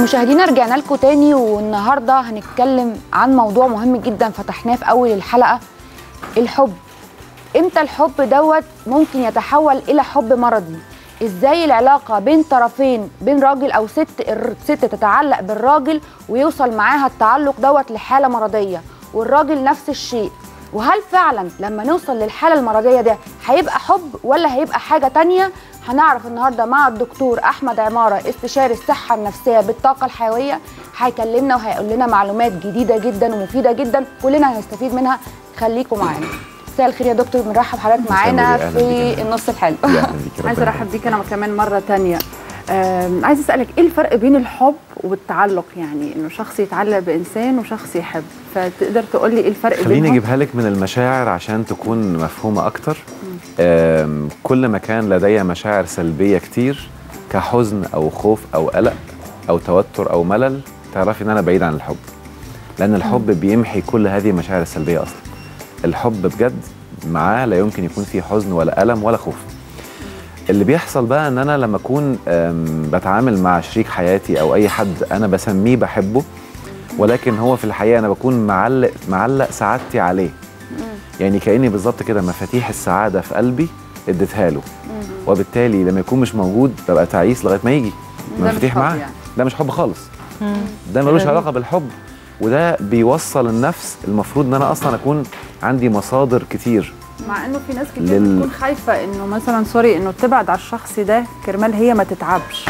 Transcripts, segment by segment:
مشاهدينا رجعنا لكم تاني والنهارده هنتكلم عن موضوع مهم جدا فتحناه في اول الحلقه الحب امتى الحب دوت ممكن يتحول الى حب مرضي ازاي العلاقه بين طرفين بين راجل او ست الست تتعلق بالراجل ويوصل معاها التعلق دوت لحاله مرضيه والراجل نفس الشيء وهل فعلا لما نوصل للحاله المرضيه ده هيبقى حب ولا هيبقى حاجه تانية هنعرف النهارده مع الدكتور احمد عماره استشاري الصحه النفسيه بالطاقه الحيويه هيكلمنا وهيقول لنا معلومات جديده جدا ومفيده جدا كلنا هنستفيد منها خليكم معانا مساء الخير يا دكتور بنرحب حضرتك معانا أهلاً بيك. في النص الحلو يا أهلاً بيك، عايزه ربنا ارحب بيك انا كمان مره تانية آم، عايزه اسالك ايه الفرق بين الحب والتعلق يعني انه شخص يتعلق بانسان وشخص يحب فتقدر تقول لي ايه الفرق خليني بينهم اجيبها لك من المشاعر عشان تكون مفهومه اكتر آم، كل ما كان لدي مشاعر سلبيه كتير كحزن او خوف او قلق او توتر او ملل تعرفي ان انا بعيد عن الحب لان الحب بيمحي كل هذه المشاعر السلبيه اصلا الحب بجد معاه لا يمكن يكون فيه حزن ولا الم ولا خوف اللي بيحصل بقى ان انا لما اكون آم، بتعامل مع شريك حياتي او اي حد انا بسميه بحبه ولكن هو في الحقيقه انا بكون معلق معلق سعادتي عليه يعني كاني بالظبط كده مفاتيح السعاده في قلبي اديتها له وبالتالي لما يكون مش موجود ببقى تعيس لغايه ما يجي ده مش مفاتيح حب معاه يعني. ده مش حب خالص ده ملوش غريب. علاقه بالحب وده بيوصل النفس المفروض ان انا اصلا اكون عندي مصادر كتير مع انه في ناس كتير لل- بتكون خايفه انه مثلا سوري انه تبعد على الشخص ده كرمال هي ما تتعبش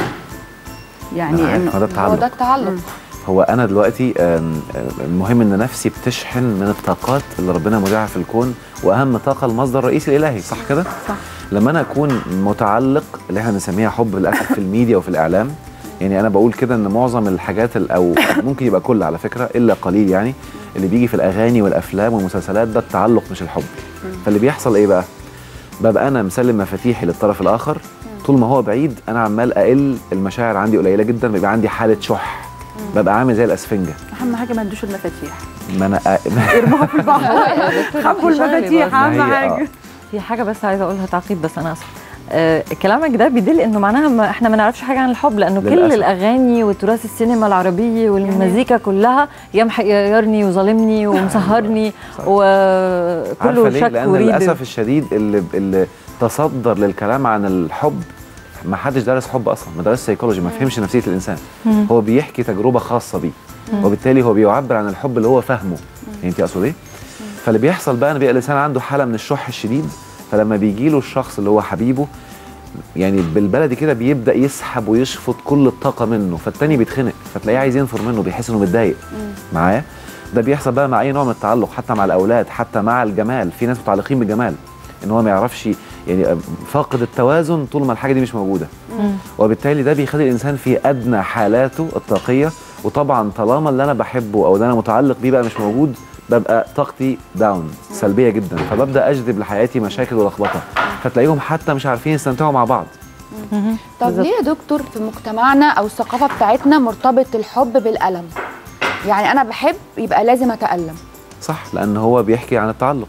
يعني أنا عارف، انه ما ده هو التعلق ده التعلق هو انا دلوقتي آم، آم، المهم ان نفسي بتشحن من الطاقات اللي ربنا مودعها في الكون واهم طاقه المصدر الرئيسي الالهي صح كده صح لما انا اكون متعلق اللي احنا بنسميها حب للاسف في الميديا وفي الاعلام يعني انا بقول كده ان معظم الحاجات ال- او ممكن يبقى كل على فكره الا قليل يعني اللي بيجي في الاغاني والافلام والمسلسلات ده التعلق مش الحب فاللي بيحصل ايه بقى ببقى انا مسلم مفاتيحي للطرف الاخر طول ما هو بعيد انا عمال اقل المشاعر عندي قليله جدا بيبقى عندي حاله شح ببقى عامل زي الاسفنجه اهم حاجه ما ادوش المفاتيح ما انا ارموها في البحر خبوا المفاتيح اهم ما هي- حاجه آه. في حاجه بس عايزه اقولها تعقيب بس انا اسف آه كلامك ده بيدل انه معناها ما احنا ما نعرفش حاجه عن الحب لانه كل للأسف. الاغاني وتراث السينما العربيه والمزيكا كلها يا محيرني وظالمني ومسهرني صح. وكله عارفه ليه؟ شك لان وريد للاسف الشديد اللي اللي تصدر للكلام عن الحب ما حدش درس حب اصلا ما درس سيكولوجي ما فهمش نفسيه الانسان هو بيحكي تجربه خاصه بيه وبالتالي هو بيعبر عن الحب اللي هو فاهمه يعني انت اقصد ايه فاللي بيحصل بقى ان بيبقى الانسان عنده حاله من الشح الشديد فلما بيجي له الشخص اللي هو حبيبه يعني بالبلدي كده بيبدا يسحب ويشفط كل الطاقه منه فالتاني بيتخنق فتلاقيه عايز ينفر منه بيحس انه متضايق معايا ده بيحصل بقى مع اي نوع من التعلق حتى مع الاولاد حتى مع الجمال في ناس متعلقين بالجمال ان هو ما يعرفش يعني فاقد التوازن طول ما الحاجه دي مش موجوده وبالتالي ده بيخلي الانسان في ادنى حالاته الطاقيه وطبعا طالما اللي انا بحبه او اللي انا متعلق بيه بقى مش موجود ببقى طاقتي داون سلبيه جدا فببدا اجذب لحياتي مشاكل ولخبطه فتلاقيهم حتى مش عارفين يستمتعوا مع بعض طب بالظبط. ليه يا دكتور في مجتمعنا او الثقافه بتاعتنا مرتبط الحب بالالم يعني انا بحب يبقى لازم اتالم صح لان هو بيحكي عن التعلق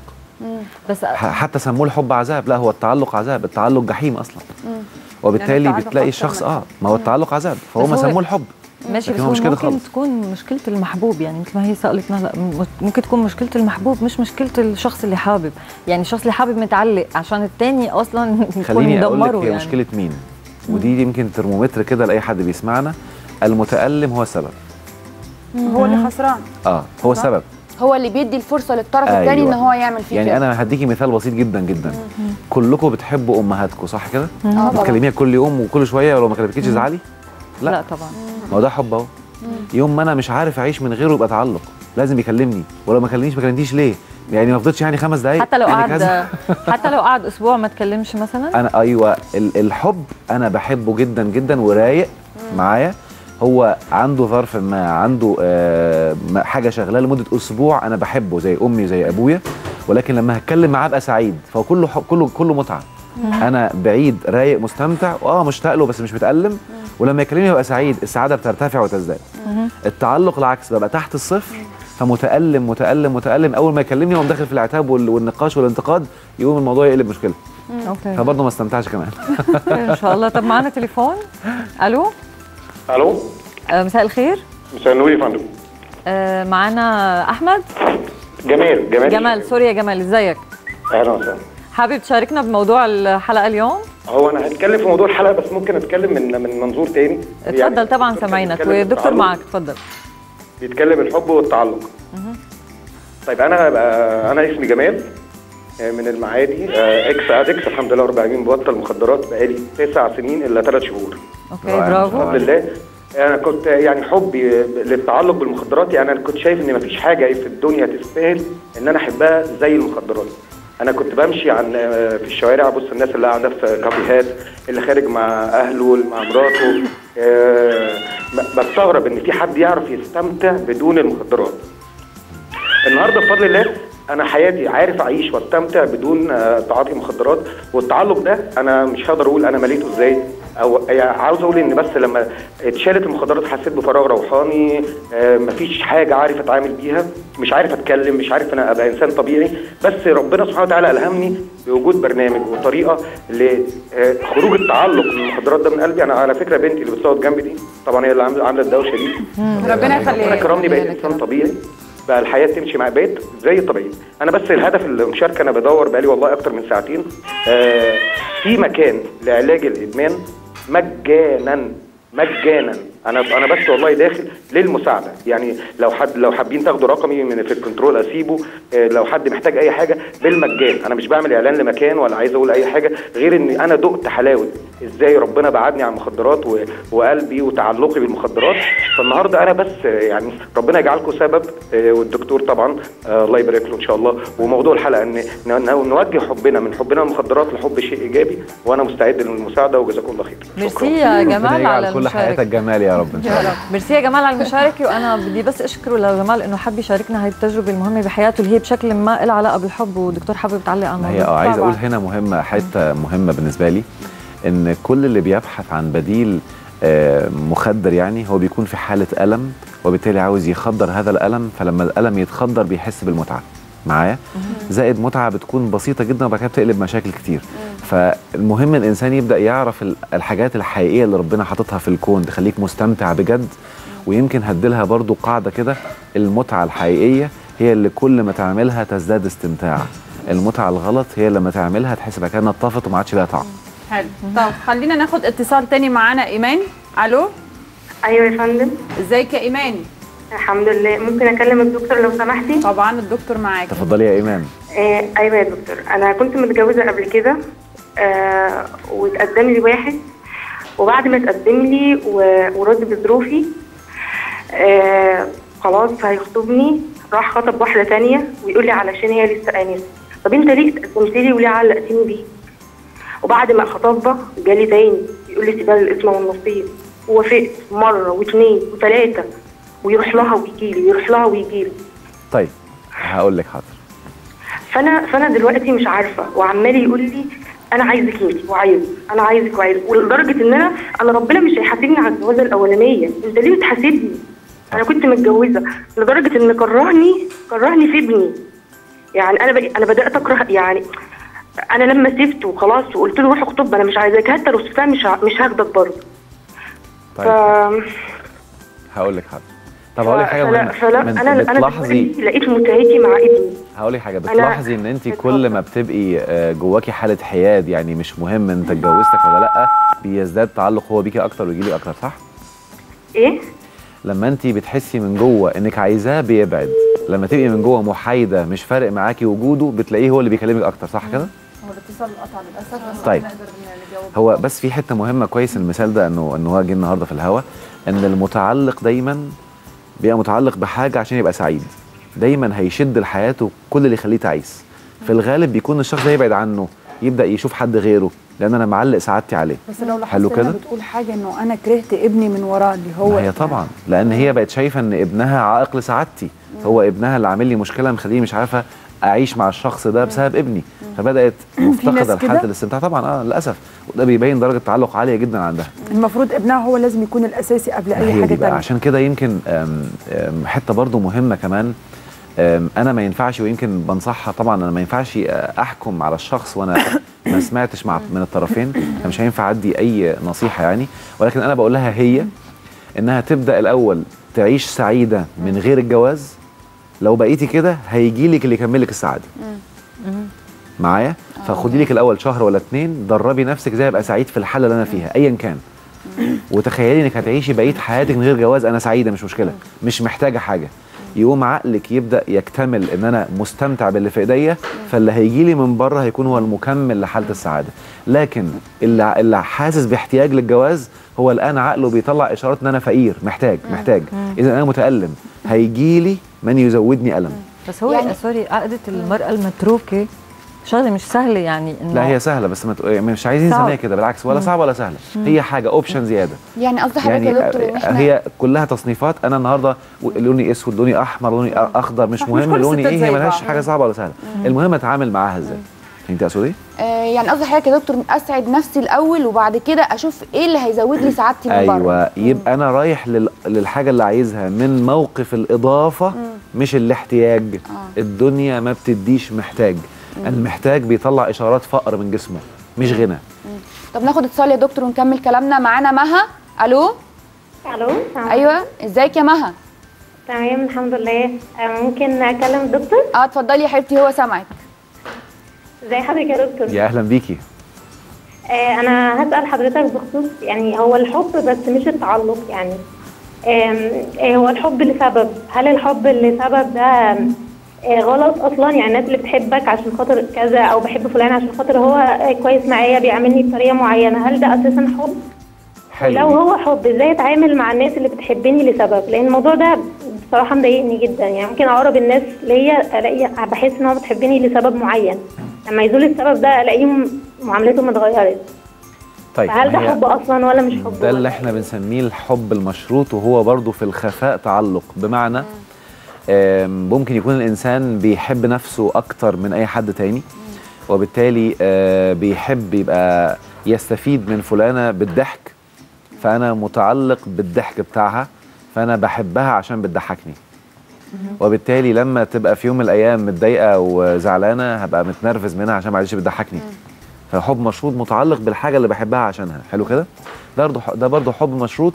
بس ح- حتى سموه الحب عذاب لا هو التعلق عذاب التعلق جحيم اصلا وبالتالي يعني التعلق بتلاقي أكتر الشخص من اه ما هو التعلق عذاب فهو بس ما هو- سموه الحب ماشي لكن بس هو هو مش كده ممكن خالص. تكون مشكله المحبوب يعني مثل ما هي سالتنا هلا م- ممكن تكون مشكله المحبوب مش مشكله الشخص اللي حابب يعني الشخص اللي حابب متعلق عشان التاني اصلا يكون خليني اقول لك مدمره هي يعني مشكله مين ودي يمكن ترمومتر كده لاي حد بيسمعنا المتالم هو السبب هو اللي خسران اه هو صح. السبب هو اللي بيدي الفرصه للطرف أيوة. الثاني ان هو يعمل فيه يعني كده. انا هديكي مثال بسيط جدا جدا كلكم بتحبوا امهاتكم صح كده اه طبعا بتكلميها كل يوم وكل شويه ولو ما كلمتكيش تزعلي لا, لا. لا طبعا ما هو ده حب اهو يوم ما انا مش عارف اعيش من غيره يبقى تعلق لازم يكلمني ولو ما كلمنيش ما كلمتيش ليه يعني ما فضلتش يعني خمس دقايق حتى لو يعني قعد كذا. حتى لو قعد اسبوع ما تكلمش مثلا انا ايوه ال- الحب انا بحبه جدا جدا ورايق معايا هو عنده ظرف ما عنده آه ما- حاجه شغاله لمده اسبوع انا بحبه زي امي وزي ابويا ولكن لما هتكلم معاه ابقى سعيد فهو كله حب كله كله متعه انا بعيد رايق مستمتع اه مشتاق له بس مش متالم ولما يكلمني ببقى سعيد السعاده بترتفع وتزداد التعلق العكس ببقى تحت الصفر فمتالم متالم متالم اول ما يكلمني اقوم داخل في العتاب وال- والنقاش والانتقاد يقوم الموضوع يقلب مشكله اوكي فبرضه ما استمتعش كمان ان شاء الله طب معانا تليفون الو الو آه، مساء الخير مساء النور يا فندم آه، معانا احمد جمال جمال جمال سوري يا جمال ازيك اهلا وسهلا حابب تشاركنا بموضوع الحلقه اليوم هو انا هتكلم في موضوع الحلقه بس ممكن اتكلم من من منظور تاني اتفضل طبعا الدكتور كان سامعينك بيتكلم والدكتور التعلق- معك اتفضل بيتكلم الحب والتعلق طيب انا بقى انا اسمي جمال آه، من المعادي آه، اكس ادكس الحمد لله رب العالمين ببطل مخدرات بقالي تسع سنين الا ثلاث شهور اوكي رائع. برافو بفضل الله انا كنت يعني حبي للتعلق بالمخدرات يعني انا كنت شايف ان مفيش حاجه في الدنيا تستاهل ان انا احبها زي المخدرات انا كنت بمشي عن في الشوارع بص الناس اللي قاعده في كافيهات اللي خارج مع اهله مع مراته آه، ب- بستغرب ان في حد يعرف يستمتع بدون المخدرات النهارده بفضل الله انا حياتي عارف اعيش واستمتع بدون آه، تعاطي مخدرات والتعلق ده انا مش هقدر اقول انا مليته ازاي او يعني عاوز اقول ان بس لما اتشالت المخدرات حسيت بفراغ روحاني آه، مفيش حاجه عارف اتعامل بيها مش عارف اتكلم مش عارف انا ابقى انسان طبيعي بس ربنا سبحانه وتعالى الهمني بوجود برنامج وطريقه لخروج التعلق من المخدرات ده من قلبي انا على فكره بنتي اللي بتصوت جنبي دي طبعا هي اللي عامله عامله الدوشه دي ربنا ربنا يخليها كرمني بقيت يخليها انسان لك. طبيعي بقى الحياه تمشي مع بقيت زي الطبيعي انا بس الهدف المشاركه انا بدور بقالي والله اكتر من ساعتين آه في مكان لعلاج الادمان مجانا مجانا انا انا بس والله داخل للمساعده يعني لو حد لو حابين تاخدوا رقمي من في الكنترول اسيبه آه، لو حد محتاج اي حاجه بالمجان انا مش بعمل اعلان لمكان ولا عايز اقول اي حاجه غير ان انا دقت حلاوه ازاي ربنا بعدني عن المخدرات و- وقلبي وتعلقي بالمخدرات فالنهارده انا بس آه، يعني ربنا يجعلكم سبب آه، والدكتور طبعا آه، الله يبارك له ان شاء الله وموضوع الحلقه ان ن- ن- نوجه حبنا من حبنا للمخدرات لحب شيء ايجابي وانا مستعد للمساعده وجزاكم الله خير ميرسي يا ربنا جمال يجعل على كل حياتك المشاركه جمال يا رب ان شاء الله ميرسي يا جمال على المشاركه وانا بدي بس اشكره لجمال انه حب يشاركنا هاي التجربه المهمه بحياته اللي هي بشكل ما لها علاقه بالحب ودكتور حابب تعلق على ما هي الموضوع اه عايز طبعاً. اقول هنا مهمه حته مهمه بالنسبه لي ان كل اللي بيبحث عن بديل آه، مخدر يعني هو بيكون في حاله الم وبالتالي عاوز يخدر هذا الالم فلما الالم يتخدر بيحس بالمتعه معايا زائد متعه بتكون بسيطه جدا وبعد كده بتقلب مشاكل كتير فالمهم الانسان يبدا يعرف ال- الحاجات الحقيقيه اللي ربنا حاططها في الكون تخليك مستمتع بجد ويمكن هديلها برضو قاعده كده المتعه الحقيقيه هي اللي كل ما تعملها تزداد استمتاع المتعه الغلط هي لما تعملها تحس بقى كانها طفت وما عادش لها طعم حلو طب خلينا ناخد اتصال تاني معانا ايمان الو ايوه يا فندم ازيك يا ايمان الحمد لله ممكن اكلم الدكتور لو سمحتي طبعا الدكتور معاك تفضلي يا ايمان آه ايوه يا دكتور انا كنت متجوزه قبل كده آه وتقدم لي واحد وبعد ما تقدم لي و- ورد بظروفي آه خلاص هيخطبني راح خطب واحده تانية ويقول لي علشان هي لسه انسه طب انت ليه اتقدمت لي وليه علقتني بيه وبعد ما خطبها جالي تاني يقول لي سيبها الاسم والنصيب ووافقت مره واثنين وثلاثه ويروح لها ويجي لي ويروح لها ويجي لي طيب هقول لك حاضر فانا فانا دلوقتي مش عارفه وعمال يقول لي انا عايزك انت وعايز انا عايزك وعايز ولدرجه ان انا انا ربنا مش هيحاسبني على الجوازه الاولانيه انت ليه بتحاسبني انا كنت متجوزه لدرجه ان كرهني كرهني في ابني يعني انا بق... انا بدات اكره يعني انا لما سبته وخلاص وقلت له روح اخطب انا مش عايزاك حتى لو سبتها مش ه... مش هاخدك برضه ف... طيب هقول لك حاضر طب هقول لك حاجه فلا, مهمه فلا من- انا انا بتلاحظي دلوقتي لقيت متعتي مع ابني هقول لك حاجه بتلاحظي ان انت كل ما بتبقي آه، جواكي حاله حياد يعني مش مهم انت اتجوزتك ولا لا بيزداد تعلق هو بيكي اكتر ويجيلي اكتر صح ايه لما انت بتحسي من جوه انك عايزاه بيبعد لما تبقي من جوه محايده مش فارق معاكي وجوده بتلاقيه هو اللي بيكلمك اكتر صح كده هو الاتصال قطع للاسف بس طيب. نقدر نجاوب هو بس في حته مهمه كويس المثال ده انه انه هو جه النهارده في الهوا ان المتعلق دايما بيبقى متعلق بحاجه عشان يبقى سعيد دايما هيشد لحياته كل اللي يخليه تعيس في الغالب بيكون الشخص ده يبعد عنه يبدا يشوف حد غيره لان انا معلق سعادتي عليه بس لو حلو لاحظت انها كده؟ بتقول حاجه انه انا كرهت ابني من وراه اللي هو ما هي طبعا لان هي بقت شايفه ان ابنها عائق لسعادتي هو ابنها اللي عامل لي مشكله مخليني مش عارفه اعيش مع الشخص ده بسبب ابني فبدات مفتقده ناس لحاله كده؟ الاستمتاع طبعا اه للاسف وده بيبين درجه تعلق عاليه جدا عندها المفروض ابنها هو لازم يكون الاساسي قبل ما اي هي حاجه دي بقى تانية عشان كده يمكن آم، آم، حته برضو مهمه كمان آم، انا ما ينفعش ويمكن بنصحها طبعا انا ما ينفعش آه، احكم على الشخص وانا ما سمعتش مع من الطرفين انا مش هينفع ادي اي نصيحه يعني ولكن انا بقول لها هي انها تبدا الاول تعيش سعيده من غير الجواز لو بقيتي كده هيجي لك اللي يكمل لك السعاده معايا فخدي لك الاول شهر ولا اتنين دربي نفسك ازاي ابقى سعيد في الحاله اللي انا فيها ايا كان وتخيلي انك هتعيشي بقيه حياتك من غير جواز انا سعيده مش مشكله مش محتاجه حاجه يقوم عقلك يبدا يكتمل ان انا مستمتع باللي في ايديا فاللي هيجي لي من بره هيكون هو المكمل لحاله السعاده لكن اللي اللي حاسس باحتياج للجواز هو الان عقله بيطلع اشارات ان انا فقير محتاج محتاج اذا انا متالم هيجي لي من يزودني الم بس هو يعني- يعني سوري عقده المراه المتروكه شغله مش سهله يعني انه لا هي سهله بس ما تق- يعني مش عايزين صعب. نسميها كده بالعكس ولا صعبه ولا سهله هي حاجه اوبشن زياده يعني قصدي حضرتك يعني يا دكتور ان احنا هي كلها تصنيفات انا النهارده لوني اسود لوني احمر لوني اخضر مش مش مهم كل لوني الستات ايه زي هي ملهاش بعض. حاجه صعبه ولا سهله المهم اتعامل معاها ازاي انت اقصد ايه آه يعني قصدي حضرتك يا دكتور اسعد نفسي الاول وبعد كده اشوف ايه اللي هيزود لي سعادتي من بره ايوه يبقى انا رايح لل... للحاجه اللي عايزها من موقف الاضافه مش الاحتياج الدنيا ما بتديش محتاج المحتاج بيطلع اشارات فقر من جسمه مش غنى طب ناخد اتصال يا دكتور ونكمل كلامنا معانا مها الو الو السلام ايوه ازيك يا مها تمام الحمد لله آه، ممكن اكلم الدكتور اه اتفضلي يا حبيبتي هو سامعك ازي حضرتك يا دكتور يا اهلا بيكي آه انا هسال حضرتك بخصوص يعني هو الحب بس مش التعلق يعني آم، آه هو الحب لسبب هل الحب لسبب ده آه غلط اصلا يعني الناس اللي بتحبك عشان خاطر كذا او بحب فلان عشان خاطر هو آه، كويس معايا بيعاملني بطريقه معينه هل ده اساسا حب حلو لو هو حب ازاي اتعامل مع الناس اللي بتحبني لسبب لان الموضوع ده بصراحه مضايقني جدا يعني ممكن اقرب الناس ليا الاقي بحس ان هو بتحبني لسبب معين لما يزول السبب ده الاقيهم معاملتهم اتغيرت طيب فهل ده هي- حب اصلا ولا مش حب ده اللي ولا احنا بنسميه الحب المشروط وهو برضو في الخفاء تعلق بمعنى آم، ممكن يكون الانسان بيحب نفسه اكتر من اي حد تاني وبالتالي آه، بيحب يبقى يستفيد من فلانه بالضحك فانا متعلق بالضحك بتاعها فانا بحبها عشان بتضحكني وبالتالي لما تبقى في يوم من الايام متضايقه وزعلانه هبقى متنرفز منها عشان معلش بتضحكني فحب مشروط متعلق بالحاجه اللي بحبها عشانها حلو كده ده برضه ده برضه حب مشروط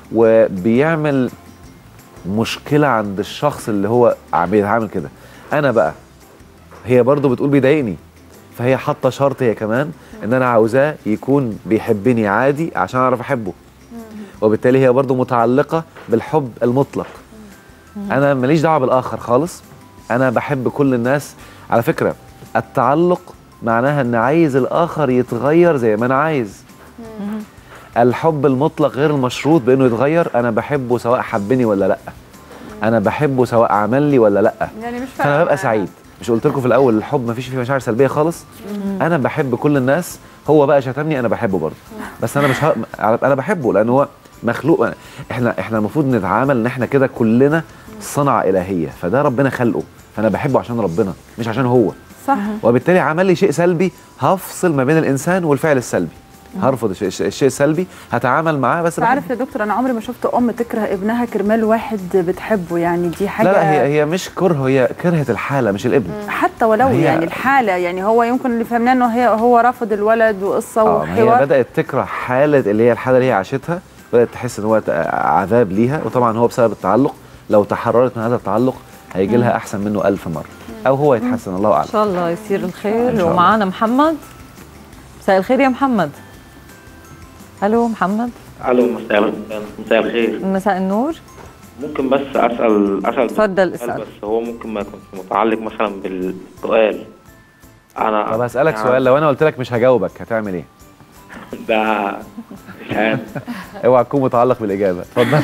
وبيعمل مشكله عند الشخص اللي هو عم بيتعامل كده انا بقى هي برضه بتقول بيضايقني فهي حاطه شرط هي كمان ان انا عاوزاه يكون بيحبني عادي عشان اعرف احبه وبالتالي هي برضه متعلقه بالحب المطلق انا ماليش دعوه بالاخر خالص انا بحب كل الناس على فكره التعلق معناها ان عايز الاخر يتغير زي ما انا عايز الحب المطلق غير المشروط بانه يتغير انا بحبه سواء حبني ولا لا انا بحبه سواء عمل لي ولا لا يعني مش فانا ببقى سعيد مش قلت لكم في الاول الحب ما فيش فيه مشاعر سلبيه خالص انا بحب كل الناس هو بقى شتمني انا بحبه برضه بس انا مش ه... انا بحبه لان هو مخلوق احنا احنا المفروض نتعامل ان احنا كده كلنا صنعه الهيه فده ربنا خلقه فانا بحبه عشان ربنا مش عشان هو صح وبالتالي عمل لي شيء سلبي هفصل ما بين الانسان والفعل السلبي هرفض الشيء, الشيء السلبي هتعامل معاه بس بس عارف يا دكتور انا عمري ما شفت ام تكره ابنها كرمال واحد بتحبه يعني دي حاجه لا لا هي هي مش كره هي كرهه الحاله مش الابن حتى ولو هي- يعني الحاله يعني هو يمكن اللي فهمناه انه هي هو رفض الولد وقصه اه ما هي وحوار بدات تكره حاله اللي هي الحاله اللي هي عاشتها بدات تحس ان هو ت- عذاب ليها وطبعا هو بسبب التعلق لو تحررت من هذا التعلق هيجي لها احسن منه ألف مره او هو يتحسن الله ان اعلم شاء الله يصير إن الخير شاء الله. ومعانا محمد مساء الخير يا محمد الو محمد الو مساء مساء الخير مساء النور ممكن بس اسال اسال اتفضل سؤال اسال بس هو ممكن ما يكونش متعلق مثلا بالسؤال انا طب هسالك يعني سؤال لو انا قلت لك مش هجاوبك هتعمل ايه ده مش عارف اوعى تكون متعلق بالاجابه اتفضل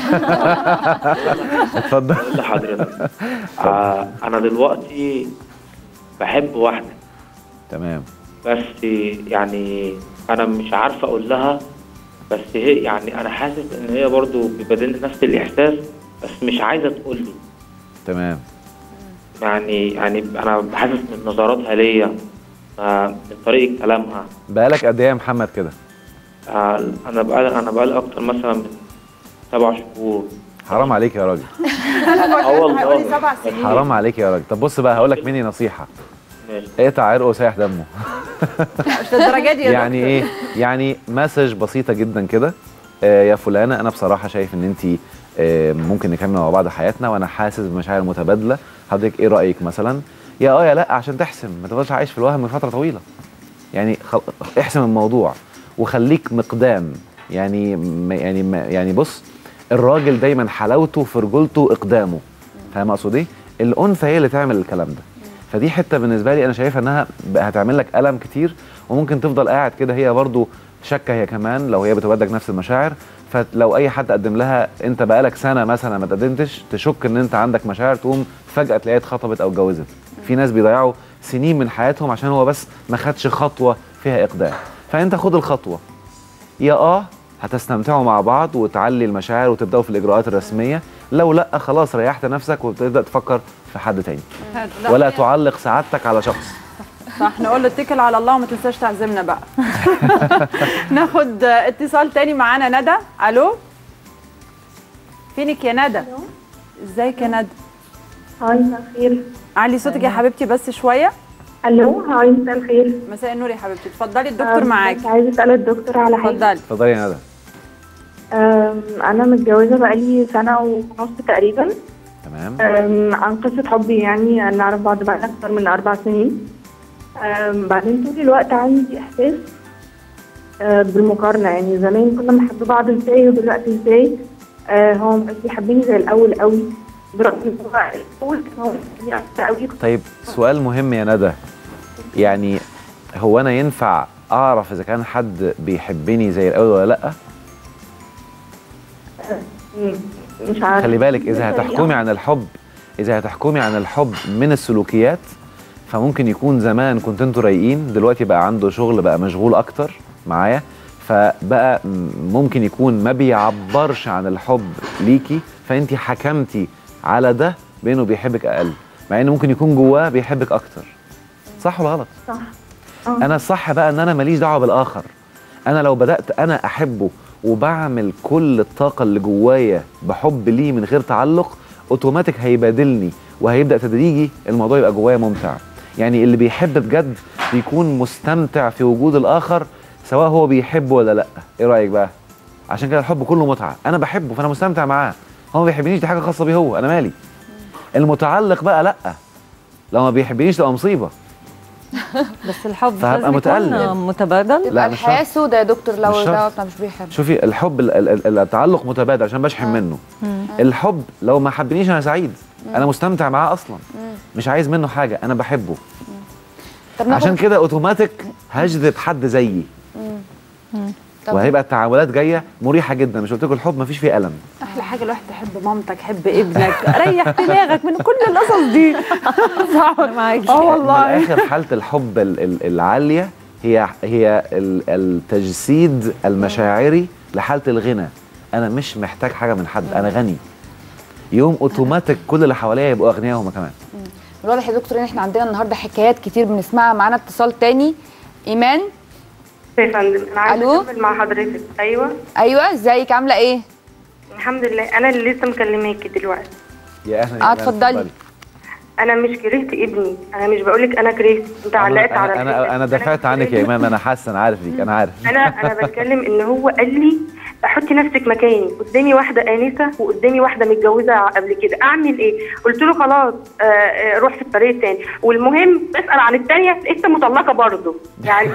اتفضل اقول لحضرتك آه انا دلوقتي بحب واحده تمام بس يعني انا مش عارف اقول لها بس هي يعني انا حاسس ان هي برضو بيبادلني نفس الاحساس بس مش عايزه تقول لي تمام يعني يعني انا حاسس من نظراتها ليا آه، من طريقه كلامها بقالك قد ايه يا محمد كده آه، انا بقالي انا بقالي اكتر مثلا من سبع شهور حرام عليك يا راجل اه والله هيقول لي سبع سنين حرام عليك يا راجل طب بص بقى هقول لك مني نصيحه ماشي اقطع عرقه وسايح دمه مش للدرجه دي يا يعني دكتور. ايه يعني مسج بسيطه جدا كده آه يا فلانه انا بصراحه شايف ان انت آه ممكن نكمل مع بعض حياتنا وانا حاسس بمشاعر متبادله حضرتك ايه رايك مثلا يا اه يا لا عشان تحسم ما تفضلش عايش في الوهم لفتره طويله يعني خل... احسم الموضوع وخليك مقدام يعني م- يعني م- يعني بص الراجل دايما حلاوته في رجولته اقدامه فاهم اقصد ايه الانثى هي اللي تعمل الكلام ده فدي حته بالنسبه لي انا شايفها انها ب- هتعمل لك الم كتير وممكن تفضل قاعد كده هي برضو شاكه هي كمان لو هي بتبادلك نفس المشاعر فلو اي حد قدم لها انت بقالك سنه مثلا ما تقدمتش تشك ان انت عندك مشاعر تقوم فجاه تلاقيها اتخطبت او اتجوزت في ناس بيضيعوا سنين من حياتهم عشان هو بس ما خدش خطوه فيها اقدام فانت خد الخطوه يا اه هتستمتعوا مع بعض وتعلي المشاعر وتبداوا في الاجراءات الرسميه لو لا خلاص ريحت نفسك وتبدا تفكر في حد تاني لا، ولا تعلق سعادتك على شخص صح نقول له اتكل على الله وما تنساش تعزمنا بقى ناخد اتصال تاني معانا ندى الو فينك يا ندى ازيك يا ندى هاي مساء الخير علي صوتك يا حبيبتي بس شويه الو هاي مساء الخير مساء النور يا حبيبتي اتفضلي الدكتور معاكي كنت عايزه اسال الدكتور على حاجه اتفضلي اتفضلي يا ندى أم، انا متجوزه بقالي سنه ونص تقريبا تمام أم، عن قصه حبي يعني أنا نعرف بعض بقالنا اكتر من اربع سنين أم، بعدين طول الوقت عندي احساس أه، بالمقارنه يعني زمان كنا بنحب بعض ازاي ودلوقتي ازاي أه، هو مبقاش بيحبني زي الاول قوي برغم ان هو الاول كان هو بيحبني اكتر قوي طيب سؤال مهم يا ندى يعني هو انا ينفع اعرف اذا كان حد بيحبني زي الاول ولا لا مم، مش عارفه خلي بالك اذا هتحكمي عن الحب اذا هتحكمي عن الحب من السلوكيات فممكن يكون زمان كنت انتوا رايقين دلوقتي بقى عنده شغل بقى مشغول اكتر معايا فبقى م- ممكن يكون ما بيعبرش عن الحب ليكي فانت حكمتي على ده بانه بيحبك اقل مع انه ممكن يكون جواه بيحبك اكتر صح ولا غلط صح انا الصح بقى ان انا ماليش دعوه بالاخر انا لو بدات انا احبه وبعمل كل الطاقه اللي جوايا بحب ليه من غير تعلق اوتوماتيك هيبادلني وهيبدا تدريجي الموضوع يبقى جوايا ممتع يعني اللي بيحب بجد بيكون مستمتع في وجود الاخر سواء هو بيحبه ولا لا ايه رايك بقى عشان كده الحب كله متعه انا بحبه فانا مستمتع معاه هو ما بيحبنيش دي حاجه خاصه بيه هو انا مالي المتعلق بقى لا لو ما بيحبنيش تبقى مصيبه بس الحب مش فهبقى لازم يكون متألم. متبادل لا، تبقى مش الحياه شرط. سودة يا دكتور لو مش شرط. دوت مش بيحب شوفي الحب ال- ال- ال- التعلق متبادل عشان بشحن منه الحب لو ما حبنيش انا سعيد انا مستمتع معاه اصلا مش عايز منه حاجه انا بحبه طب ناخد عشان كده اوتوماتيك هجذب حد زيي طب وهيبقى التعاملات جايه مريحه جدا مش قلت لكم الحب ما فيش فيه الم احلى حاجه الواحد تحب مامتك حب ابنك ريح دماغك من كل القصص دي صح معاكي. اه من والله الاخر حاله الحب ال- ال- العاليه هي هي ال- التجسيد المشاعري لحاله الغنى انا مش محتاج حاجه من حد انا غني يوم اوتوماتيك كل اللي حواليا يبقوا اغنياء هم كمان من الواضح يا دكتور ان احنا عندنا النهارده حكايات كتير بنسمعها معانا اتصال تاني ايمان يا فندم انا ألو؟ عايزه اكمل مع حضرتك ايوه ايوه ازيك عامله ايه الحمد لله انا اللي لسه مكلماكي دلوقتي يا اهلا آه، إيمان، اتفضلي. انا مش كرهت ابني انا مش بقولك انا كرهت انت علقت انا على انا الحتة. انا, أنا دافعت عنك يا ايمان انا حاسس انا عارف بيك انا عارف انا انا بتكلم ان هو قال لي حطي نفسك مكاني قدامي واحده انسه وقدامي واحده متجوزه قبل كده اعمل ايه قلت له خلاص آه، آه، روح في الطريق التاني والمهم بسال عن التانيه لقيتها مطلقه برضه يعني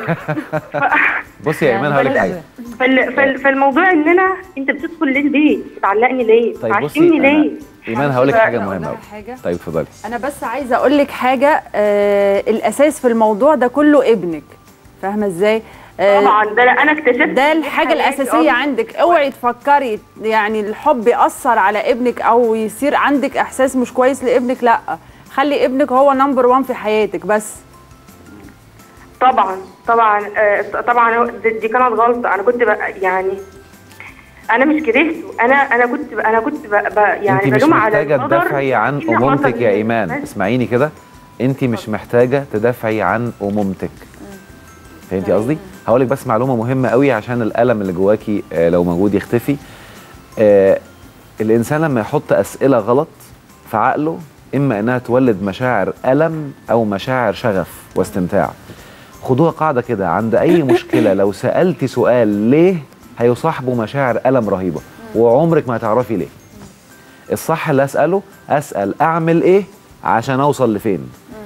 بصي يا ايمان هقول لك حاجه فال فال فالموضوع ان انا انت بتدخل ليه البيت بتعلقني ليه طيب بصي بتعشمني أنا- ليه ايمان هقول لك حاجه أقول مهمه لها قوي حاجة؟ طيب اتفضلي انا بس عايزه اقول لك حاجه آه الاساس في الموضوع ده كله ابنك فاهمه ازاي آه، طبعا ده انا اكتشفت ده الحاجه الاساسيه عندك اوعي تفكري يعني الحب ياثر على ابنك او يصير عندك احساس مش كويس لابنك لا خلي ابنك هو نمبر وان في حياتك بس طبعا طبعا آه، طبعا هو- دي دي كانت غلطه انا كنت بقى يعني انا مش كرهته انا انا كنت بقى انا كنت بقى بقى يعني انت مش بلوم على محتاجه القدر تدافعي عن اللي حصل امومتك يا لي. ايمان بس. اسمعيني كده انت مش محتاجه تدافعي عن امومتك فهمتي قصدي هقول لك بس معلومه مهمه قوي عشان الالم اللي جواكي آه، لو موجود يختفي آه، الانسان لما يحط اسئله غلط في عقله اما انها تولد مشاعر الم او مشاعر شغف واستمتاع خدوها قاعده كده عند اي مشكله لو سالتي سؤال ليه هيصاحبه مشاعر الم رهيبه وعمرك ما هتعرفي ليه الصح اللي اساله اسال اعمل ايه عشان اوصل لفين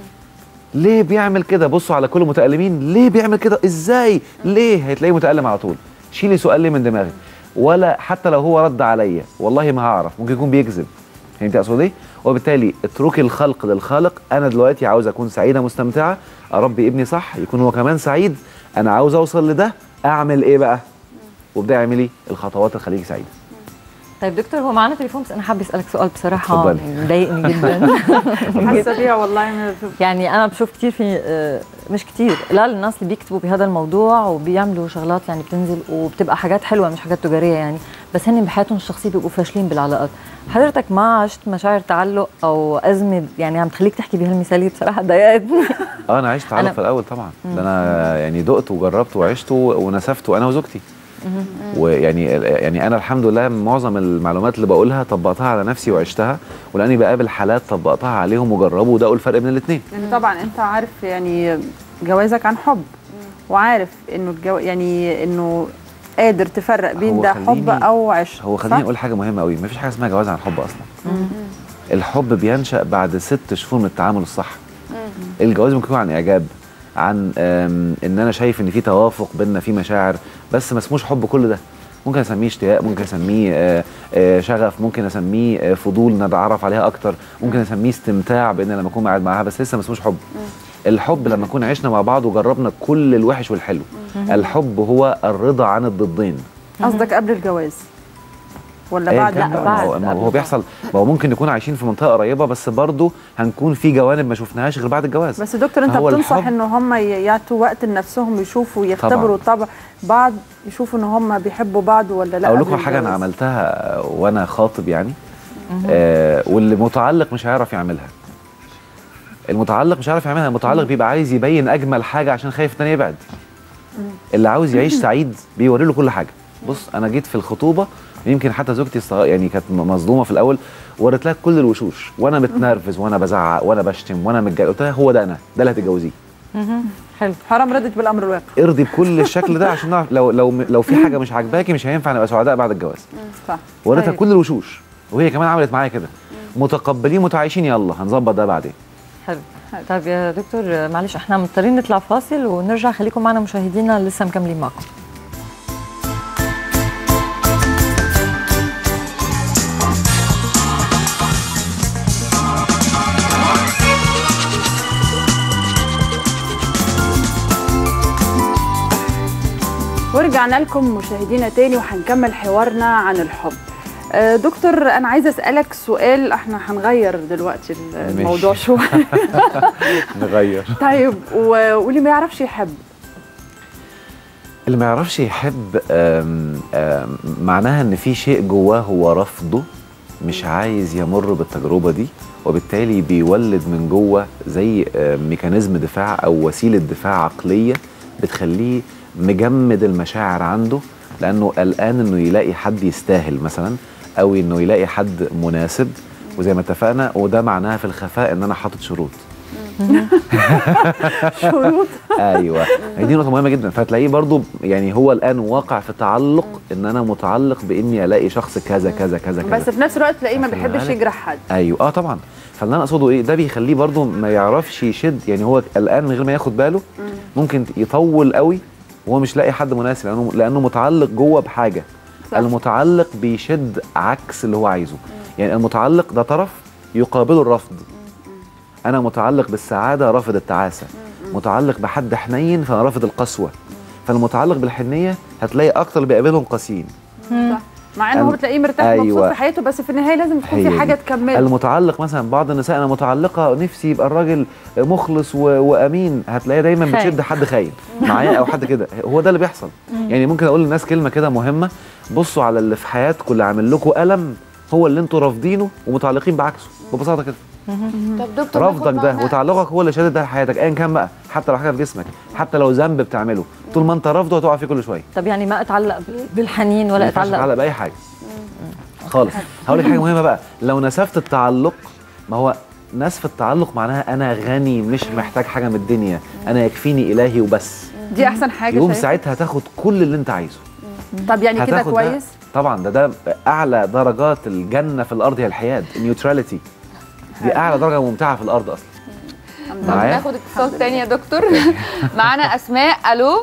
ليه بيعمل كده بصوا على كل المتألمين ليه بيعمل كده ازاي ليه هتلاقيه متألم على طول شيلي سؤال ليه من دماغك ولا حتى لو هو رد عليا والله ما هعرف ممكن يكون بيكذب فهمتي اقصد ايه وبالتالي اتركي الخلق للخالق انا دلوقتي عاوز اكون سعيده مستمتعه اربي ابني صح يكون هو كمان سعيد انا عاوز اوصل لده اعمل ايه بقى وابداي اعملي الخطوات اللي تخليكي سعيده طيب دكتور هو معنا تليفون بس انا حابه اسالك سؤال بصراحه اتفضلي. يعني مضايقني جدا حاسه بيها والله من يعني انا بشوف كتير في آه، مش كتير لا الناس اللي بيكتبوا بهذا الموضوع وبيعملوا شغلات يعني بتنزل وبتبقى حاجات حلوه مش حاجات تجاريه يعني بس هن بحياتهم الشخصيه بيبقوا فاشلين بالعلاقات حضرتك ما عشت مشاعر تعلق او ازمه يعني عم تخليك تحكي بهالمثاليه بصراحه ضايقتني اه انا عشت تعلق أنا- في الاول طبعا ده انا يعني دقت وجربت وعشت ونسفت انا وزوجتي ويعني يعني انا الحمد لله معظم المعلومات اللي بقولها طبقتها على نفسي وعشتها ولاني بقابل حالات طبقتها عليهم وجربوا ودقوا الفرق بين الاثنين لان طبعا انت عارف يعني جوازك عن حب وعارف انه الجو يعني انه قادر تفرق بين هو ده حب خليني- او عشق هو خليني اقول حاجه مهمه قوي مفيش حاجه اسمها جواز عن حب اصلا الحب بينشا بعد ست شهور من التعامل الصح الجواز ممكن يكون عن اعجاب عن آم، ان انا شايف ان في توافق بيننا في مشاعر بس ما اسموش حب كل ده ممكن اسميه اشتياق ممكن اسميه آه، آه، شغف ممكن اسميه آه، فضول نتعرف عليها اكتر ممكن اسميه استمتاع بان لما اكون قاعد معاها بس لسه ما اسموش حب الحب لما نكون عشنا مع بعض وجربنا كل الوحش والحلو الحب هو الرضا عن الضدين قصدك قبل الجواز ولا أيا بعد كان الجواز؟ بقى، ما هو, ما هو بيحصل ما هو ممكن نكون عايشين في منطقه قريبه بس برضه هنكون في جوانب ما شفناهاش غير بعد الجواز بس دكتور انت فهو بتنصح الحب- ان هم يعطوا وقت لنفسهم يشوفوا يختبروا طبع بعض يشوفوا ان هم بيحبوا بعض ولا لا اقول قبل لكم حاجه انا الجواز؟ عملتها وانا خاطب يعني آه واللي متعلق مش هيعرف يعملها المتعلق مش هيعرف يعملها المتعلق بيبقى عايز يبين اجمل حاجه عشان خايف التاني يبعد اللي عاوز يعيش سعيد بيوري له كل حاجه بص انا جيت في الخطوبه يمكن حتى زوجتي است- يعني كانت م- مصدومه في الاول وريت لها كل الوشوش وانا متنرفز وانا بزعق وانا بشتم وانا متجرأ قلت لها هو ده انا ده اللي هتتجوزيه حلو حرام ردت بالامر الواقع ارضي بكل الشكل ده عشان نعرف لو لو لو في حاجه مش عاجباكي مش هينفع نبقى سعداء بعد الجواز صح وريتها طيب. كل الوشوش وهي كمان عملت معايا كده متقبلين متعايشين يلا هنظبط ده بعدين حلو طيب يا دكتور آه، معلش احنا مضطرين نطلع فاصل ونرجع خليكم معنا مشاهدينا لسه مكملين معكم ورجعنا لكم مشاهدينا تاني وهنكمل حوارنا عن الحب آه، دكتور انا عايزه اسالك سؤال احنا هنغير دلوقتي الموضوع ماشي. شويه نغير طيب و- واللي ما يعرفش يحب اللي ما يعرفش يحب آم آم معناها ان في شيء جواه هو رفضه مش عايز يمر بالتجربه دي وبالتالي بيولد من جوه زي آم، ميكانيزم دفاع او وسيله دفاع عقليه بتخليه مجمد المشاعر عنده لانه قلقان انه يلاقي حد يستاهل مثلا او انه يلاقي حد مناسب وزي ما اتفقنا وده معناها في الخفاء ان انا حاطط شروط شروط ايوه هي دي نقطه مهمه جدا فتلاقيه برضو يعني هو الان واقع في تعلق ان انا متعلق باني الاقي شخص كذا كذا كذا كذا بس في نفس الوقت تلاقيه ما خلي بيحبش بالك. يجرح حد ايوه اه طبعا فاللي انا اقصده ايه ده بيخليه برضو ما يعرفش يشد يعني هو قلقان من غير ما ياخد باله ممكن يطول قوي وهو مش لاقي حد مناسب لانه لانه متعلق جوه بحاجه صح. المتعلق بيشد عكس اللي هو عايزه يعني المتعلق ده طرف يقابله الرفض انا متعلق بالسعاده رافض التعاسه متعلق بحد حنين فانا رافض القسوه فالمتعلق بالحنيه هتلاقي اكتر اللي بيقابلهم قاسيين صح مع انه هو الم- بتلاقيه مرتاح أيوة. مبسوط في حياته بس في النهايه لازم تكون هي في دي. حاجه تكمله المتعلق مثلا بعض النساء انا متعلقه نفسي يبقى الراجل مخلص و... وامين هتلاقيه دايما خاين. بتشد حد خاين معايا او حد كده هو ده اللي بيحصل يعني ممكن اقول للناس كلمه كده مهمه بصوا على اللي في حياتكم اللي عامل لكم الم هو اللي انتوا رافضينه ومتعلقين بعكسه ببساطه كده طب دكتور رفضك ناخد ده معنا- وتعلقك هو اللي شادد ده حياتك ايا كان بقى حتى لو حاجه في جسمك حتى لو ذنب بتعمله طول ما انت رافضه هتقع فيه كل شويه طب يعني ما اتعلق بال- بالحنين ما ولا ينفعش اتعلق تتعلق باي حاجه خالص هقول لك حاجه مهمه بقى لو نسفت التعلق ما هو نسف التعلق معناها انا غني مش محتاج حاجه من الدنيا انا يكفيني الهي وبس دي احسن حاجه يوم شايفها. ساعتها تاخد كل اللي انت عايزه طب يعني كده هتاخد ده. كويس طبعا ده ده اعلى درجات الجنه في الارض هي الحياد النيوتراليتي دي اعلى درجه ممتعه في الارض اصلا طب معايا؟ ناخد اتصال تاني يا دكتور معانا اسماء الو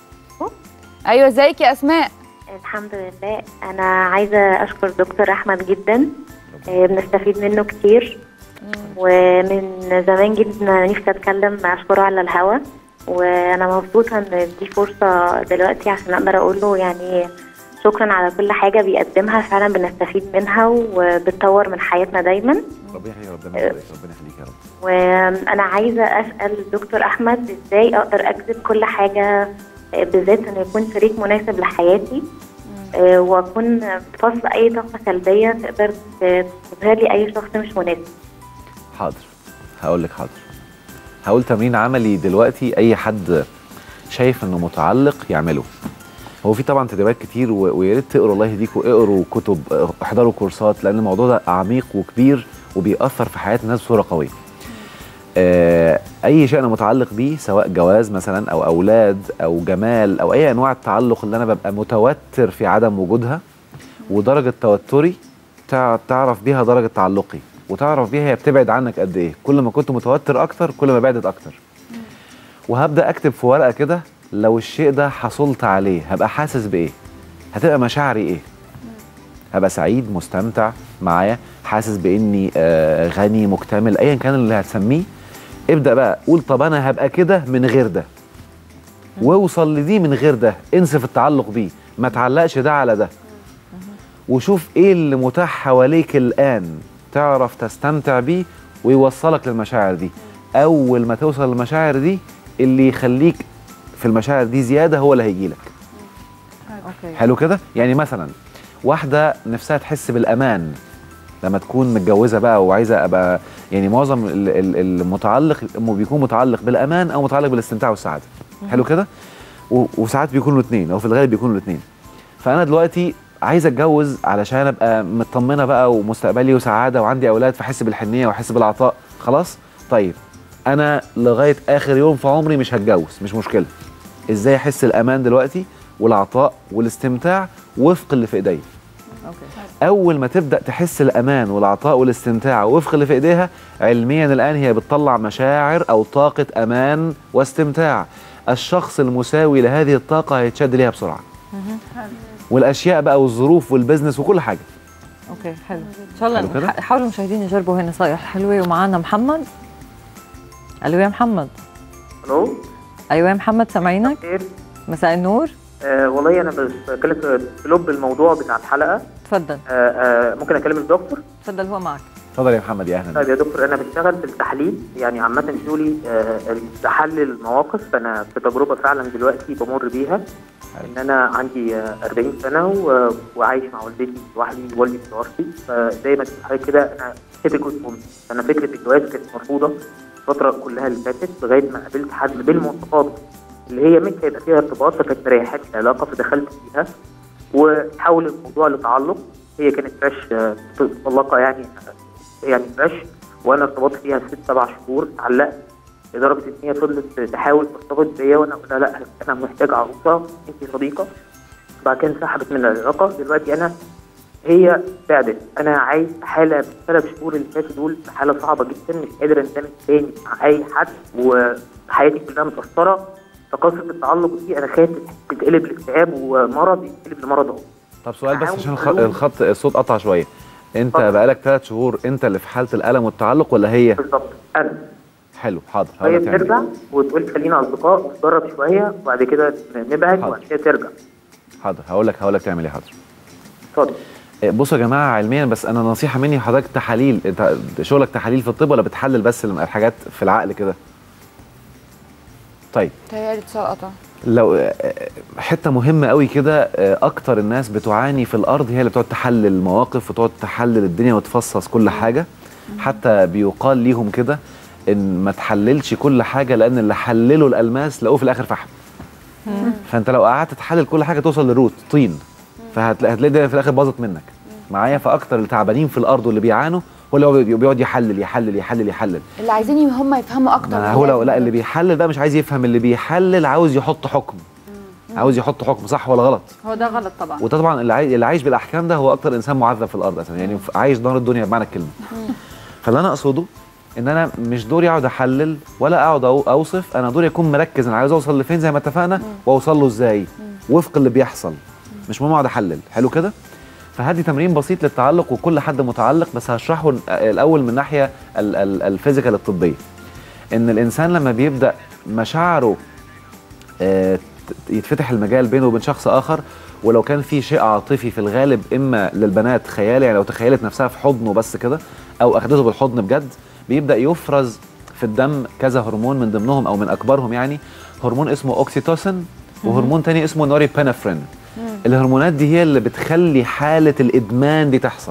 ايوه ازيك يا اسماء الحمد لله انا عايزه اشكر دكتور احمد جدا آه، بنستفيد منه كتير ومن زمان جدا نفسي اتكلم اشكره على الهوا وانا مبسوطه ان دي فرصه دلوقتي عشان اقدر اقول له يعني شكرا على كل حاجه بيقدمها فعلا بنستفيد منها وبتطور من حياتنا دايما ربنا يخليك ربنا يخليك ربنا يخليك يا رب وانا عايزه اسال دكتور احمد ازاي اقدر اجذب كل حاجه آه، بالذات انه يكون شريك مناسب لحياتي آه، واكون فاصله اي طاقه سلبيه تقدر ت- تظهر لي اي شخص مش مناسب حاضر هقول لك حاضر هقول تمرين عملي دلوقتي اي حد شايف انه متعلق يعمله هو في طبعا تدريبات كتير و- ويا ريت تقروا الله يهديكم اقروا كتب اه، احضروا كورسات لان الموضوع ده عميق وكبير وبيأثر في حياه الناس بصوره قويه. آه، اي شيء انا متعلق بيه سواء جواز مثلا او اولاد او جمال او اي انواع التعلق اللي انا ببقى متوتر في عدم وجودها ودرجه توتري تع- تعرف بيها درجه تعلقي وتعرف بيها هي بتبعد عنك قد ايه كل ما كنت متوتر اكتر كل ما بعدت اكتر وهبدا اكتب في ورقه كده لو الشيء ده حصلت عليه هبقى حاسس بايه هتبقى مشاعري ايه هبقى سعيد مستمتع معايا حاسس باني آه غني مكتمل ايا كان اللي هتسميه ابدا بقى قول طب انا هبقى كده من غير ده واوصل لدي من غير ده انسف التعلق بيه ما تعلقش ده على ده وشوف ايه اللي متاح حواليك الان تعرف تستمتع بيه ويوصلك للمشاعر دي اول ما توصل للمشاعر دي اللي يخليك في المشاعر دي زياده هو اللي هيجي لك اوكي حلو كده يعني مثلا واحده نفسها تحس بالامان لما تكون متجوزه بقى وعايزه ابقى يعني معظم ال- ال- المتعلق م- بيكون متعلق بالامان او متعلق بالاستمتاع والسعاده حلو كده و- وساعات بيكونوا الاثنين او في الغالب بيكونوا الاثنين فانا دلوقتي عايز اتجوز علشان ابقى مطمنه بقى ومستقبلي وسعاده وعندي اولاد فاحس بالحنيه واحس بالعطاء خلاص طيب انا لغايه اخر يوم في عمري مش هتجوز مش مشكله ازاي احس الامان دلوقتي والعطاء والاستمتاع وفق اللي في ايديا اوكي اول ما تبدا تحس الامان والعطاء والاستمتاع وفق اللي في ايديها علميا الان هي بتطلع مشاعر او طاقه امان واستمتاع الشخص المساوي لهذه الطاقه هيتشد ليها بسرعه والاشياء بقى والظروف والبزنس وكل حاجه اوكي حلو ان شاء حلو الله كده؟ نح- حاولوا المشاهدين يجربوا هاي نصايح حلوه ومعنا محمد الو يا محمد الو ايوه يا محمد سامعينك خير مساء النور آه والله انا بس بكلمك في لب الموضوع بتاع الحلقه تفضل آه آه ممكن اكلم الدكتور تفضل هو معك اتفضل يا محمد يا اهلا طيب يا دكتور انا بشتغل في التحليل يعني عامه شغلي آه بحلل مواقف فانا في تجربه فعلا دلوقتي بمر بيها ان انا عندي آه 40 سنه و- وعايش مع والدتي لوحدي والدي توفي فزي ما تقول حضرتك كده انا هيبي جود مامي انا فكره الجواز كانت مرفوضه الفتره كلها اللي فاتت لغايه ما قابلت حد بالمواصفات اللي هي مش هيبقى فيها ارتباط فكانت مريحاني العلاقه فدخلت فيها وتحول الموضوع لتعلق هي كانت فريش آه، مطلقه يعني يعني فريش وانا ارتبطت فيها ست سبع شهور اتعلقت لدرجه ان هي فضلت تحاول ترتبط بيا وانا قلت لها لا انا محتاج عروسه انت صديقه بعد كده انسحبت من العلاقه دلوقتي انا هي بعدت انا عايز حاله الثلاث شهور اللي فاتوا دول حاله صعبه جدا مش قادر اندمج تاني مع اي حد وحياتي كلها متاثره فقصه التعلق دي انا خايف تتقلب لاكتئاب ومرض يتقلب لمرض اهو طب سؤال بس هحاول عشان الخ- أقول- الخط الصوت قطع شويه انت اتفضل. بقالك ثلاث شهور انت اللي في حاله الالم والتعلق ولا هي بالظبط انا حلو حاضر هي هقول لك تعمل بترجع إيه. وتقول خلينا اصدقاء ونجرب شويه وبعد كده نبعد حاضر. وبعد كده ترجع حاضر هقول لك هقول لك تعمل ايه حاضر اتفضل إيه، بصوا يا جماعه علميا بس انا نصيحه مني حضرتك تحاليل انت شغلك تحاليل في الطب ولا بتحلل بس الحاجات في العقل كده طيب تهيألي اتصال قطع لو آه، حته مهمه قوي كده آه، اكتر الناس بتعاني في الارض هي اللي بتقعد تحلل المواقف وتقعد تحلل الدنيا وتفصص كل حاجه حتى بيقال ليهم كده ان ما تحللش كل حاجه لان اللي حللوا الالماس لقوه في الاخر فحم فانت لو قعدت تحلل كل حاجه توصل للروت طين فهتلاقي هتلاقي الدنيا في الاخر باظت منك معايا فاكتر اللي تعبانين في الارض واللي بيعانوا هو اللي هو بي- بيقعد يحلل يحلل يحلل يحلل اللي عايزين هم يفهموا اكتر ما من هو لو لازم. لا اللي بيحلل بقى مش عايز يفهم اللي بيحلل عاوز يحط حكم عاوز يحط حكم صح ولا غلط هو ده غلط طبعا وده طبعا اللي عايش, اللي عايش بالاحكام ده هو اكتر انسان معذب في الارض اساسا يعني عايش نار الدنيا بمعنى الكلمه فاللي انا اقصده ان انا مش دوري اقعد احلل ولا اقعد أو- اوصف انا دوري اكون مركز انا عايز اوصل لفين زي ما اتفقنا واوصل له ازاي وفق اللي بيحصل مش مهم اقعد احلل حلو كده فهدي تمرين بسيط للتعلق وكل حد متعلق بس هشرحه الاول من ناحيه ال- ال- الفيزيكال الطبيه ان الانسان لما بيبدا مشاعره آه، ت- يتفتح المجال بينه وبين شخص اخر ولو كان في شيء عاطفي في الغالب اما للبنات خيال يعني لو تخيلت نفسها في حضنه بس كده او اخدته بالحضن بجد بيبدا يفرز في الدم كذا هرمون من ضمنهم او من اكبرهم يعني هرمون اسمه اوكسيتوسين وهرمون تاني اسمه نوريبينفرين الهرمونات دي هي اللي بتخلي حاله الادمان دي تحصل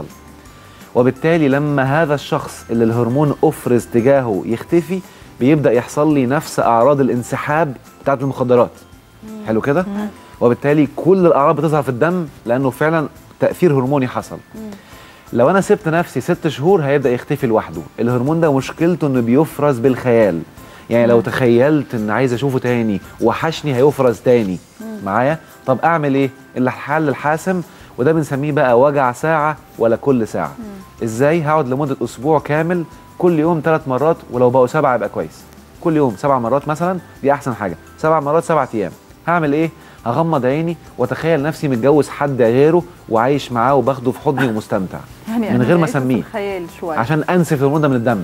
وبالتالي لما هذا الشخص اللي الهرمون افرز تجاهه يختفي بيبدا يحصل لي نفس اعراض الانسحاب بتاعت المخدرات حلو كده وبالتالي كل الاعراض بتظهر في الدم لانه فعلا تاثير هرموني حصل لو انا سبت نفسي ست شهور هيبدا يختفي لوحده الهرمون ده مشكلته انه بيفرز بالخيال يعني لو تخيلت ان عايز اشوفه تاني وحشني هيفرز تاني معايا طب اعمل ايه الحل الحاسم وده بنسميه بقى وجع ساعه ولا كل ساعه ازاي هقعد لمده اسبوع كامل كل يوم ثلاث مرات ولو بقوا سبعه يبقى كويس كل يوم سبع مرات مثلا دي احسن حاجه سبع مرات سبعة ايام هعمل ايه هغمض عيني واتخيل نفسي متجوز حد غيره وعايش معاه وباخده في حضني ومستمتع يعني من أنا غير ما عايشة في اسميه الخيال شويه عشان انسف الهرمون ده من الدم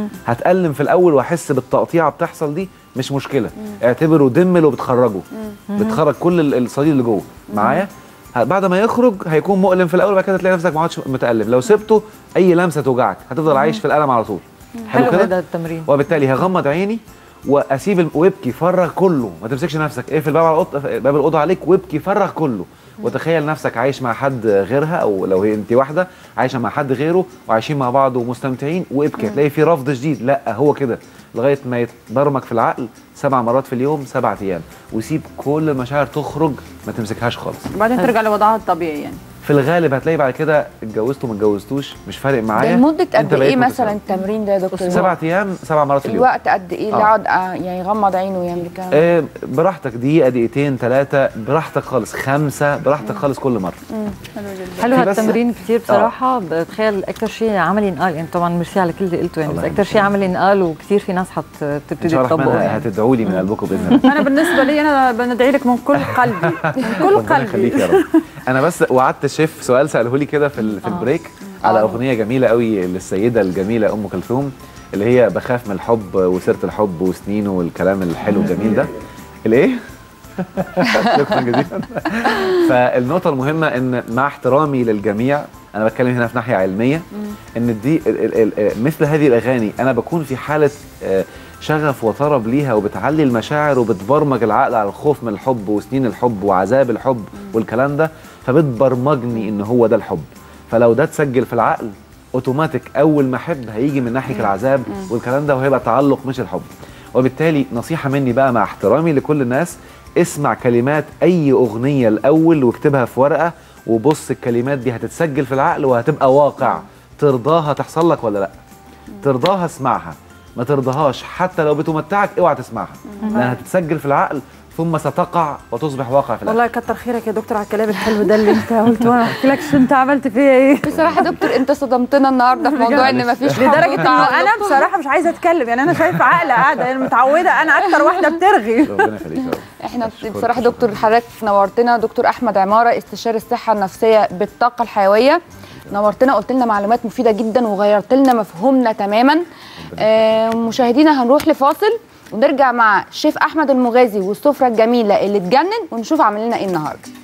هتألم في الاول واحس بالتقطيعه بتحصل دي مش مشكله اعتبره دم لو بتخرجه بتخرج كل ال- الصديد اللي جوه معايا ه- بعد ما يخرج هيكون مؤلم في الاول بعد كده تلاقي نفسك ما عادش متألم لو سبته اي لمسه توجعك هتفضل عايش في الالم على طول حلو ده التمرين وبالتالي هغمض عيني واسيب ال- وابكي فرغ كله ما تمسكش نفسك اقفل باب على الأوضة باب الاوضه عليك وابكي فرغ كله وتخيل نفسك عايش مع حد غيرها او لو هي انت واحده عايشه مع حد غيره وعايشين مع بعض ومستمتعين وابكي هتلاقي في رفض شديد لا هو كده لغايه ما يتبرمج في العقل سبع مرات في اليوم سبعة ايام وسيب كل المشاعر تخرج ما تمسكهاش خالص وبعدين ترجع لوضعها الطبيعي يعني في الغالب هتلاقي بعد كده اتجوزتوا ما اتجوزتوش مش فارق معايا ده لمده أنت قد بقيت ايه متساوي. مثلا التمرين ده يا دكتور سبعة ايام سبع مرات في اليوم الوقت قد ايه اللي آه. يقعد آه، يعني يغمض عينه ويعمل الكلام ده؟ آه، براحتك دقيقة دقيقتين ثلاثة براحتك خالص خمسة براحتك خالص كل مرة حلو في بس- هالتمرين كثير بصراحه بتخيل اكثر شيء عمل ينقال يعني طبعا ميرسي على كل اللي قلته يعني الله بس اكثر شيء عمل ينقال وكثير في ناس إن حتبتدي شاء الله تطبقه الرحمن يعني هتدعوا لي من قلبكم بإذن الله انا بالنسبه لي انا بندعي لك من كل قلبي من كل ربنا يخليك قلبي يا رب أنا بس وعدت شيف سؤال سأله لي كده في, ال- في البريك على أغنية جميلة قوي للسيدة الجميلة أم كلثوم اللي هي بخاف من الحب وسيرة الحب وسنينه والكلام الحلو الجميل ده الإيه؟ شكرا جزيلا فالنقطة المهمة إن مع احترامي للجميع أنا بتكلم هنا في ناحية علمية إن دي ال- ال- ال- مثل هذه الأغاني أنا بكون في حالة آه، شغف وطرب ليها وبتعلي المشاعر وبتبرمج العقل على الخوف من الحب وسنين الحب وعذاب الحب والكلام ده فبتبرمجني إن هو ده الحب فلو ده اتسجل في العقل اوتوماتيك اول ما احب هيجي من ناحيه العذاب والكلام ده وهيبقى تعلق مش الحب وبالتالي نصيحه مني بقى مع احترامي لكل الناس اسمع كلمات اي اغنيه الاول واكتبها في ورقه وبص الكلمات دي هتتسجل في العقل وهتبقى واقع ترضاها تحصل لك ولا لا ترضاها اسمعها ما ترضاهاش حتى لو بتمتعك اوعى تسمعها لانها هتتسجل في العقل ثم ستقع وتصبح واقع في العقل والله كتر خيرك يا دكتور على الكلام الحلو ده اللي انت قلته وانا احكي لك شو انت عملت فيا ايه بصراحه يا دكتور انت صدمتنا النهارده في موضوع ان مفيش حب لدرجه انه وتعلق. انا بصراحه مش عايزه اتكلم يعني انا شايفه عقله قاعده انا متعوده انا اكتر واحده بترغي ربنا يخليك يا رب احنا شكراً، بصراحه شكراً. دكتور حضرتك نورتنا دكتور احمد عماره استشاري الصحه النفسيه بالطاقه الحيويه نورتنا قلت لنا معلومات مفيده جدا وغيرت لنا مفهومنا تماما آه مشاهدينا هنروح لفاصل ونرجع مع الشيف احمد المغازي والسفره الجميله اللي تجنن ونشوف عامل لنا ايه النهارده